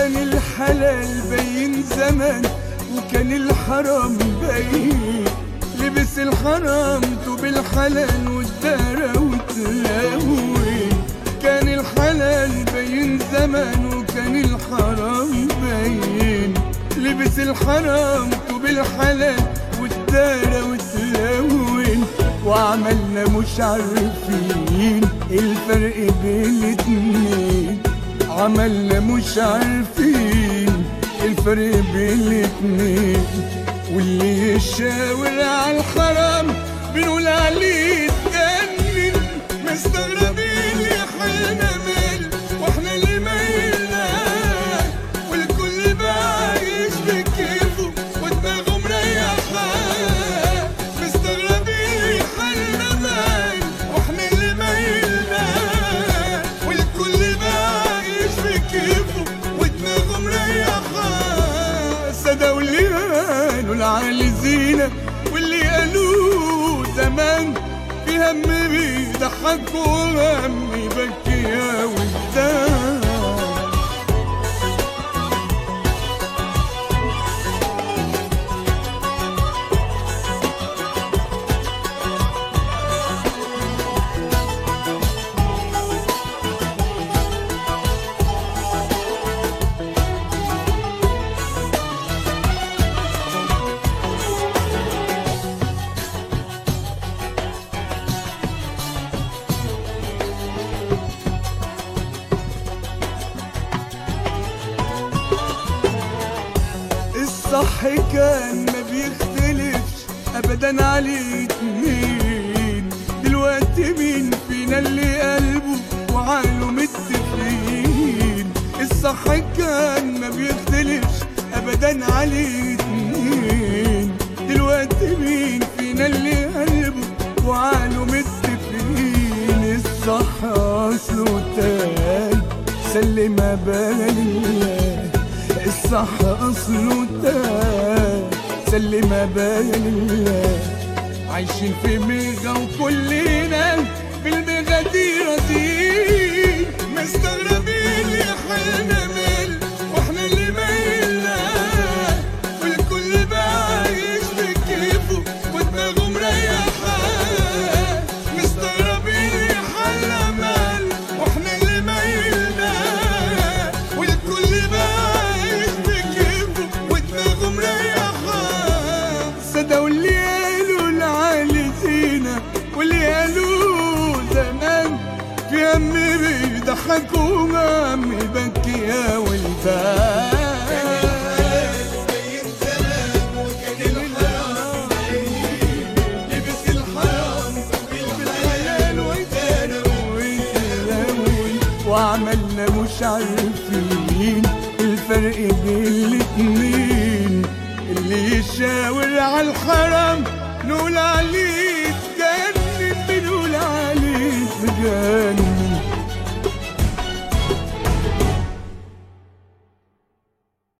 كان الحلال باين زمان وكان الحرام باين لبس الحرام طوب الحلال والدارة وتلاوي كان الحلال باين زمان وكان الحرام باين لبس الحرام طوب الحلال والدارة وتلون وعملنا مش عارفين الفرق بين الاتنين عملنا مش عارفين الفرق بين الاتنين واللي يشاور على الحرام بنقول عليه اتجنن مستغربين يا حالنا مال واحنا اللي مايلنا والكل بقى عايش بكيفه ودماغه مريحة مستغربين يا حالنا مال واحنا اللي مايلنا والكل بقى عايش بكيفه ودماغه مريحة سادة واللي قالوا العالي زينة واللي قالوه زمان في هم بيضحك وهم يبكي يا ولدان الصح كان ما بيختلفش ابدا عليه اتنين دلوقتي مين فينا اللي قلبه وعقله متفقين الصح كان ما بيختلفش ابدا عليه اتنين دلوقتي مين فينا اللي قلبه وعقله متفقين الصح اصله تاني سلم بال الله الصح اصله ده سلم بال الله عايشين في ميغا وكلنا بالميغا دي راضيين مستغربين يا حالنا مال واحنا اللي مايلنا والكل بقى عايش بكيفه ودماغه مريحة مستغربين يا حالنا مال واحنا اللي مايلنا والكل بقى عايش بكيفه ودماغه مريحة صدقوا اللي قالوا العالي زينة واللي قالوا زمان في هم بيضحك وهم يبكي يا ولدان لبس الحرام بالحلال ويتلون وعملنا مش عارفين الفرق بين الاتنين اللي يشاور على الحرام نقول عليه